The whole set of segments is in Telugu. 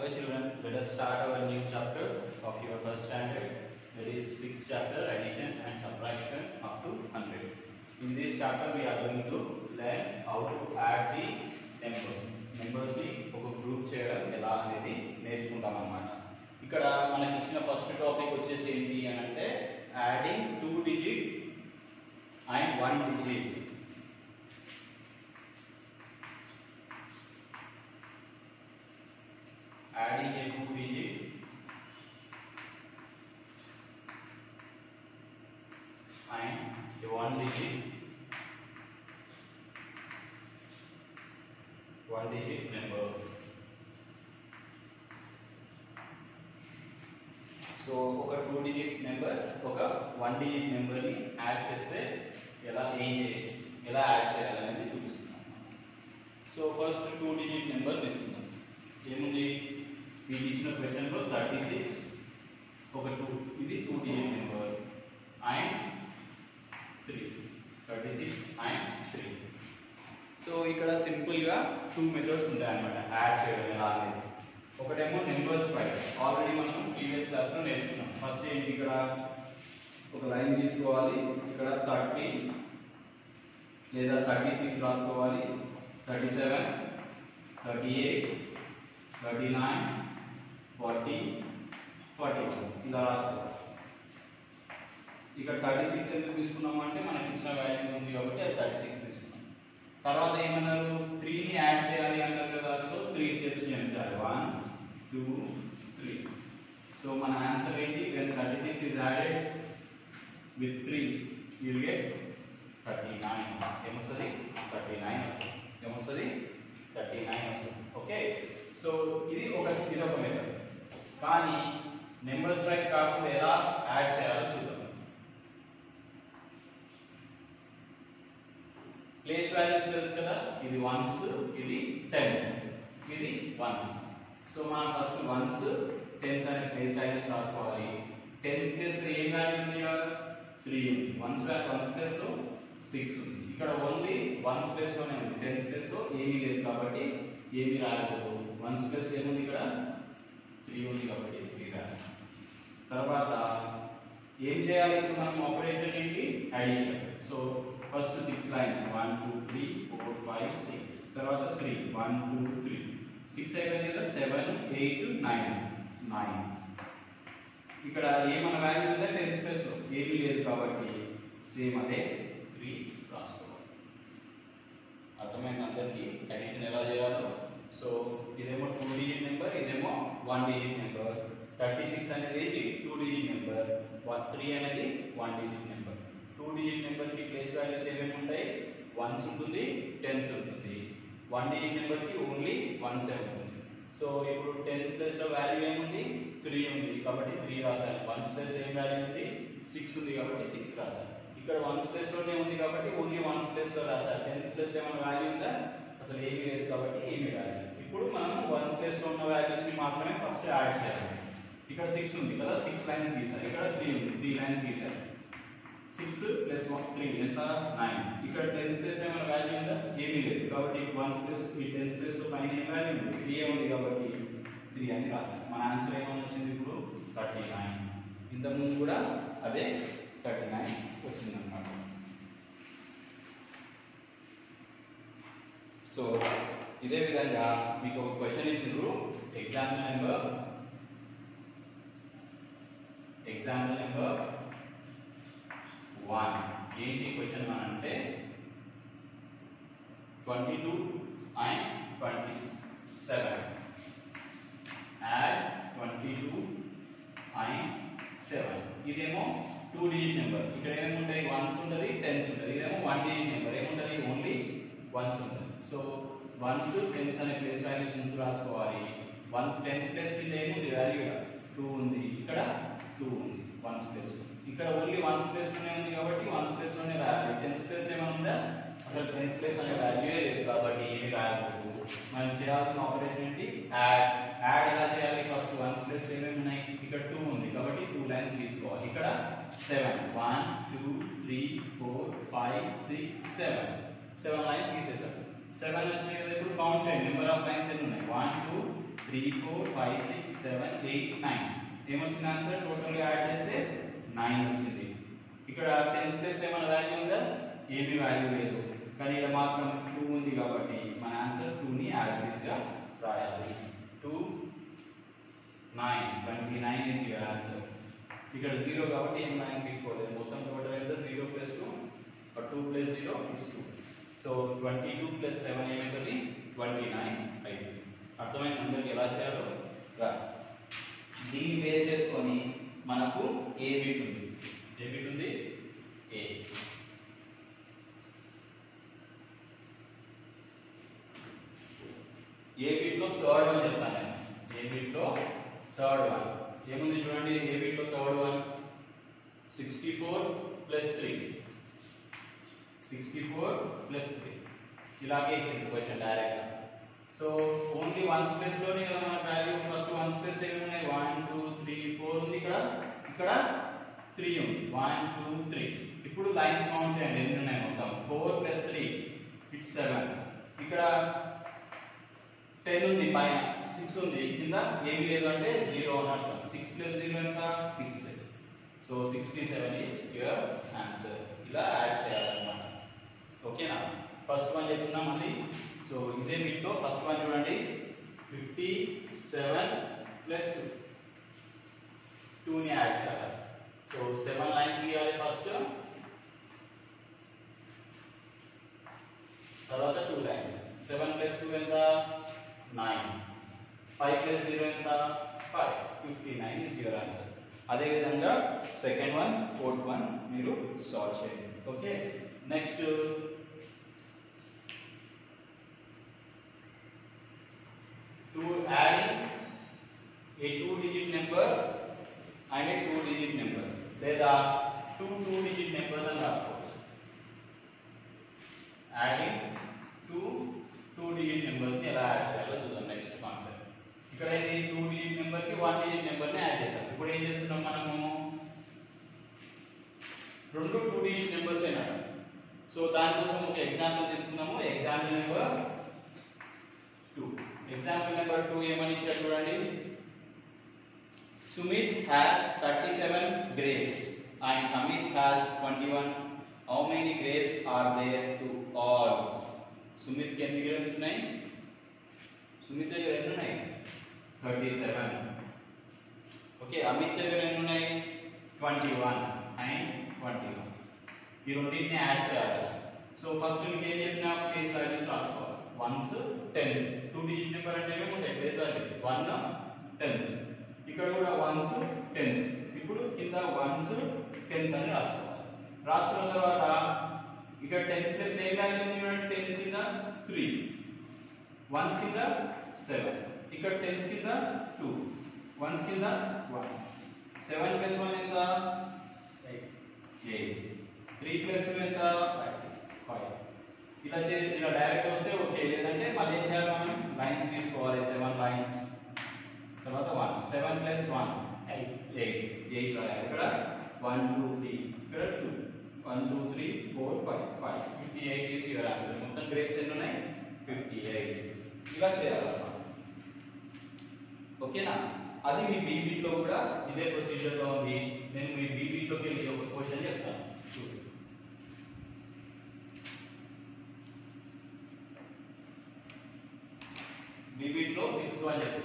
Okay, children, let us start our new chapter of your first standard. That is sixth chapter, addition and subtraction up to 100. In this chapter, we are going to learn how to add the numbers. Numbers ని ఒక గ్రూప్ చేయడం ఎలా అనేది నేర్చుకుంటాం అన్నమాట ఇక్కడ మనకి ఇచ్చిన ఫస్ట్ టాపిక్ వచ్చేసి ఏంటి అని అంటే adding two digit and one digit adding a two digit and a one digit one digit number so ఒక టూ డిజిట్ నెంబర్ ఒక వన్ డిజిట్ నెంబర్ని యాడ్ చేస్తే ఎలా ఏం చేయొచ్చు ఎలా యాడ్ చేయాలనేది చూపిస్తున్నాను so first two digit number తీసుకుందాం ఏముంది మీకు ఇచ్చిన క్వశ్చన్లో థర్టీ సిక్స్ ఒక టూ ఇది two digit number and three thirty six and three so ఇక్కడ సింపుల్గా టూ మెథడ్స్ ఉంటాయి అన్నమాట యాడ్ చేయడం ఎలా అనేది ఒకటేమో నెంబర్స్ ఫైవ్ ఆల్రెడీ మనం ప్రీవియస్ క్లాస్లో నేర్చుకున్నాం ఫస్ట్ ఏంటి ఇక్కడ ఒక లైన్ తీసుకోవాలి ఇక్కడ థర్టీ లేదా థర్టీ సిక్స్ రాసుకోవాలి thirty seven thirty eight thirty nine forty forty one ఇలా రాసుకోవాలి ఇక్కడ థర్టీ సిక్స్ ఎందుకు తీసుకున్నాం అంటే మనకి ఇచ్చిన వాల్యూ ఉంది కాబట్టి అది థర్టీ సిక్స్ తీసుకున్నాం తర్వాత ఏమన్నారు త్రీని యాడ్ చేయాలి అన్నారు కదా సో త్రీ స్టెప్స్ చేయాలి వన్ టూ త్రీ సో మన ఆన్సర్ ఏంటి when thirty six is added with three will get thirty nine ఏమొస్తుంది థర్టీ నైన్ వస్తుంది ఏమొస్తుంది థర్టీ నైన్ వస్తుంది ఓకే సో ఇది ఒక ఇది ఒక మెథడ్ కానీ నెంబర్స్ రైట్ కాకుండా ఎలా యాడ్ చేయాలో చూద్దాం ప్లేస్ వాల్యూస్ తెలుసు కదా ఇది వన్స్ ఇది టెన్స్ ఇది వన్స్ సో మనం ఫస్ట్ వన్స్ టెన్స్ అనే ప్లేస్ వాల్యూస్ రాసుకోవాలి టెన్స్ ప్లేస్ లో ఏం వాల్యూ ఉంది ఇక్కడ త్రీ ఉంది వన్స్ వన్స్ ప్లేస్ లో సిక్స్ ఉంది ఇక్కడ ఓన్లీ వన్స్ ప్లేస్ లోనే ఉంది టెన్స్ ప్లేస్ లో ఏమీ లేదు కాబట్టి ఏమీ రాయకూడదు వన్స్ ప్లేస్ లో ఏముంది ఇక్కడ త్రీ ఉంది కాబట్టి త్రీ రాయాలి తర్వాత ఏం చేయాలి ఇప్పుడు మనం ఆపరేషన్ ఏంటి addition so first six lines one two three four five six తర్వాత three one two three six అయిపోయింది కదా సెవెన్ ఎయిట్ నైన్ నైన్ ఇక్కడ ఏమన్నా వాల్యూ ఉందా టెన్స్ ప్లస్ లో ఏమీ లేదు కాబట్టి సేమ్ అదే త్రీ రాసుకోవాలి అర్థమైంది అందరికీ అడిషన్ ఎలా చేయాలో సో ఇదేమో టూ డిజిట్ నెంబర్ ఇదేమో one digit number thirty six అనేది ఏంటి two digit number one three అనేది one digit number two digit నెంబర్కి ప్లేస్ వాల్యూస్ ఏమేమి ఉంటాయి వన్స్ ఉంటుంది టెన్స్ ఉంటుంది వన్ డిజిట్ నెంబర్కి ఓన్లీ వన్స్ ఏ ఉంటుంది సో ఇప్పుడు టెన్స్ ప్లస్లో వాల్యూ ఏముంది త్రీ ఉంది కాబట్టి త్రీ రాశాను వన్స్ ప్లస్ ఏం వాల్యూ ఉంది సిక్స్ ఉంది కాబట్టి సిక్స్ రాశాను ఇక్కడ వన్స్ ప్లస్లోనే ఉంది కాబట్టి ఓన్లీ వన్స్ ప్లస్లో రాశాను టెన్స్ ప్లస్ ఏమైనా వాల్యూ ఉందా అసలు ఏమీ లేదు కాబట్టి ఏమీ రాలేదు ఇప్పుడు మనం వన్స్ ప్లస్లో ఉన్న వాల్యూస్ని మాత్రమే ఫస్ట్ యాడ్ చేయాలి ఇక్కడ సిక్స్ ఉంది కదా సిక్స్ లైన్స్ గీసారు ఇక్కడ త్రీ ఉంది త్రీ లైన్స్ గీసారు సిక్స్ ప్లస్ వన్ త్రీ ఎంత నైన్ ఇక్కడ టెన్స్ ప్లస్ ఏమైనా వాల్యూ ఉందా ఏమీ లేదు కాబట్టి వన్స్ ప్లస్ ఈ టెన్స్ ప్లస్ లో పైన ఏం వాల్యూ ఉంది త్రీ ఉంది కాబట్టి త్రీ అని రాశాను మన ఆన్సర్ ఏమని వచ్చింది ఇప్పుడు థర్టీ నైన్ ఇంతకుముందు కూడా అదే థర్టీ నైన్ వచ్చింది అనమాట సో ఇదే విధంగా మీకు ఒక క్వశ్చన్ ఇచ్చిండ్రు example number example number one ఏంటి క్వశ్చన్ అని అంటే twenty two and twenty seven add twenty two and seven ఇదేమో టూ డిజిట్ నెంబర్ ఇక్కడ ఏముంటాయి వన్స్ ఉంటుంది టెన్స్ ఉంటుంది ఇదేమో వన్ డిజిట్ నెంబర్ ఏముంటుంది ఓన్లీ వన్స్ ఉంటుంది సో వన్స్ టెన్స్ అనే ప్లేస్ వాల్యూస్ ముందు రాసుకోవాలి వన్ టెన్స్ ప్లేస్ కింద ఏముంది వాల్యూ టూ ఉంది ఇక్కడ టూ ఉంది వన్స్ ప్లేస్ ఇక్కడ ఓన్లీ వన్స్ ప్లేస్ లోనే ఉంది కాబట్టి వన్స్ ప్లేస్ లోనే రాయాలి టెన్స్ ప్లేస్ ఏమైనా ఉందా అసలు టెన్స్ ప్లేస్ అనే వాల్యూ లేదు కాబట్టి ఏమి రాయకూడదు మనం చేయాల్సిన ఆపరేషన్ ఏంటి యాడ్ యాడ్ ఎలా చేయాలి ఫస్ట్ వన్స్ ప్లేస్ ఏమేమి ఉన్నాయి ఇక్కడ టూ ఉంది కాబట్టి టూ లైన్స్ తీసుకోవాలి ఇక్కడ seven one two three four five six seven seven lines తీసేసారు సెవెన్ వచ్చినాయి కదా ఇప్పుడు కౌంట్ చేయండి నెంబర్ ఆఫ్ లైన్స్ ఎన్ని ఉన్నాయి one two three four five six seven eight nine ఏమొచ్చింది ఆన్సర్ టోటల్ యాడ్ చేస్తే నైన్ వచ్చింది ఇక్కడ టెన్స్ ప్లేస్ ఏమైనా వాల్యూ ఉందా ఏమీ వాల్యూ లేదు కానీ ఇక్కడ మాత్రం టూ ఉంది కాబట్టి మన ఆన్సర్ టూని యాజ్ గా రాయాలి two nine twenty nine is your answer ఇక్కడ జీరో కాబట్టి ఏం నైన్ తీసుకోలేదు మొత్తం టోటల్ ఎంత zero plus two two plus zero is two so twenty two plus seven ఏమవుతుంది ట్వంటీ నైన్ అవుతుంది అర్థమైంది అందరికి ఎలా చేయాలో రా దీన్ని బేస్ చేసుకొని మనకు ఏ బిట్ ఉంది ఏ బిట్ ఉంది ఏ ఏ బిట్లో థర్డ్ వన్ చెప్తాను నేను ఏ బిట్లో థర్డ్ వన్ ఏముంది చూడండి ఏ బిట్లో third one sixty four plus three sixty four plus three ఇలాగే ఇచ్చింది question direct so only one space లోనే కదా మన వాల్యూ ఫస్ట్ వన్ స్పేస్ ఏమి ఉన్నాయి వన్ టూ త్రీ ఫోర్ ఉంది ఇక్కడ ఇక్కడ త్రీ ఉంది వన్ టూ త్రీ ఇప్పుడు లైన్స్ కౌంట్ చేయండి ఎన్ని ఉన్నాయి మొత్తం four plus three it's seven ఇక్కడ టెన్ ఉంది పైన సిక్స్ ఉంది కింద ఏమి లేదు అంటే జీరో అని అర్థం సిక్స్ ప్లస్ జీరో ఎంత six so sixty seven is your answer ఇలా యాడ్ చేయాలన్నమాట ఓకేనా ఫస్ట్ వన్ చెప్తున్నాం మళ్ళీ సో ఇదే మీట్లో ఫస్ట్ వన్ చూడండి ఫిఫ్టీ సెవెన్ ప్లస్ టూ టూని యాడ్ చేయాలి సో సెవెన్ లైన్స్ గీయాలి ఫస్ట్ తర్వాత two lines seven plus two ఎంత నైన్ ఫైవ్ ప్లస్ జీరో ఎంత five fifty nine is your answer అదేవిధంగా సెకండ్ వన్ ఫోర్త్ వన్ మీరు సాల్వ్ చేయండి okay next to add a two digit number and a two digit number లేదా two two digit numbers అని రాసుకోవచ్చు adding two two digit numbers ని ఎలా యాడ్ చేయాలో చూద్దాం నెక్స్ట్ కాన్సెప్ట్ ఇక్కడ ఇది టూ డిజిట్ నెంబర్ కి వన్ డిజిట్ నెంబర్ ని యాడ్ చేస్తాం ఇప్పుడు ఏం చేస్తున్నాం మనము రెండు టూ డిజిట్ నెంబర్స్ అయినా సో దానికోసం ఒక ఎగ్జాంపుల్ తీసుకుందాము example number two example number two ఏమని ఇచ్చారు చూడండి Sumit has thirty seven grapes and Amit has twenty one how many grapes are there to all Sumit కి ఎన్ని గ్రేప్స్ ఉన్నాయి సుమిత్ దగ్గర ఎన్ని ఉన్నాయి థర్టీ సెవెన్ ఓకే అమిత్ దగ్గర ఎన్ని ఉన్నాయి twenty one and twenty one ఈ రెండింటిని యాడ్ చేయాలి సో ఫస్ట్ మీకు ఏం చెప్పినా ప్లేస్ వాల్యూస్ రాసుకోవాలి ones tens two digit number అంటే ఏముంటాయి ప్లేస్ వాల్యూ వన్ టెన్స్ ఇక్కడ కూడా వన్స్ టెన్స్ ఇప్పుడు కింద వన్స్ టెన్స్ అని రాసుకోవాలి రాసుకున్న తర్వాత ఇక్కడ టెన్స్ ప్లస్ ఏం వాల్యూ ఉంది చూడండి టెన్ కింద త్రీ వన్స్ కింద సెవెన్ ఇక్కడ టెన్స్ కింద టూ వన్స్ కింద వన్ సెవెన్ ప్లస్ వన్ ఎంత ఎయిట్ త్రీ ప్లస్ టూ ఎంత ఫైవ్ ఇలా చే ఇలా డైరెక్ట్ వస్తే ఓకే లేదంటే మళ్ళీ ఏం చేయాలి మనం లైన్స్ తీసుకోవాలి సెవెన్ లైన్స్ తర్వాత one seven plus one eight eight eight రాయాలి ఇక్కడ వన్ టూ త్రీ ఇక్కడ two one two three four five five fifty eight is your answer మొత్తం గ్రేడ్స్ ఎన్ని ఉన్నాయి ఫిఫ్టీ ఎయిట్ ఇలా చేయాలన్నమాట ఓకేనా అది మీ బీబీలో కూడా ఇదే ప్రొసీజర్ లో ఉంది నేను మీ బీబీలోకి వెళ్ళి ఒక క్వశ్చన్ చెప్తాను చూడు బీబీలో సిక్స్ వన్ చెప్పు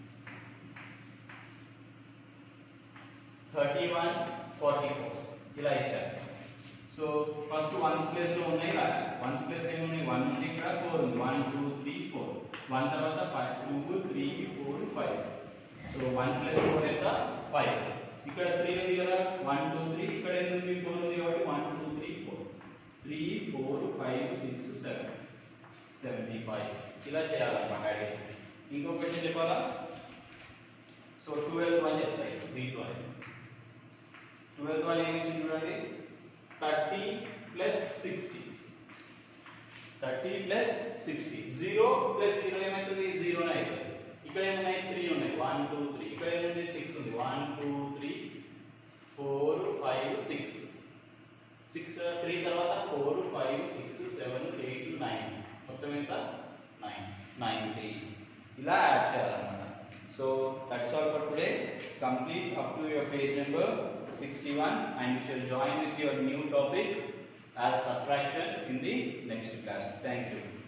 థర్టీ వన్ ఫార్టీ ఫోర్ ఇలా ఇచ్చారు సో ఫస్ట్ వన్స్ ప్లేస్ లో ఉన్నాయి ఇలా వన్స్ ప్లేస్ ఏమి ఉన్నాయి వన్ ఉంది ఇక్కడ ఫోర్ ఉంది one two three four one తర్వాత five two three four five so one plus four ఎంత ఫైవ్ ఇక్కడ త్రీ ఉంది కదా వన్ టూ త్రీ ఇక్కడ ఎంత ఉంది ఫోర్ ఉంది కాబట్టి one two three four three four five six seven seventy five ఇలా చేయాలన్నమాట అడిషన్ ఇంకో క్వశ్చన్ చెప్పాలా సో ట్వెల్వ్ వన్ చెప్తాయి త్రీ ట్వెల్వ్ ట్వెల్త్ వన్ ఏమి ఇచ్చింది చూడండి thirty plus sixty thirty plus sixty zero plus zero ఏమవుతుంది జీరోనే అవుతుంది ఇక్కడ ఏమున్నాయి త్రీ ఉన్నాయి వన్ టూ త్రీ ఇక్కడ ఏముంది సిక్స్ ఉంది one two three four five six six three తర్వాత four five six seven eight nine మొత్తం ఎంత నైన్ నైన్టీ ఇలా యాడ్ చేయాలన్నమాట complete up to your page number 61 and you shall join with your new topic as subtraction in the next class. Thank you.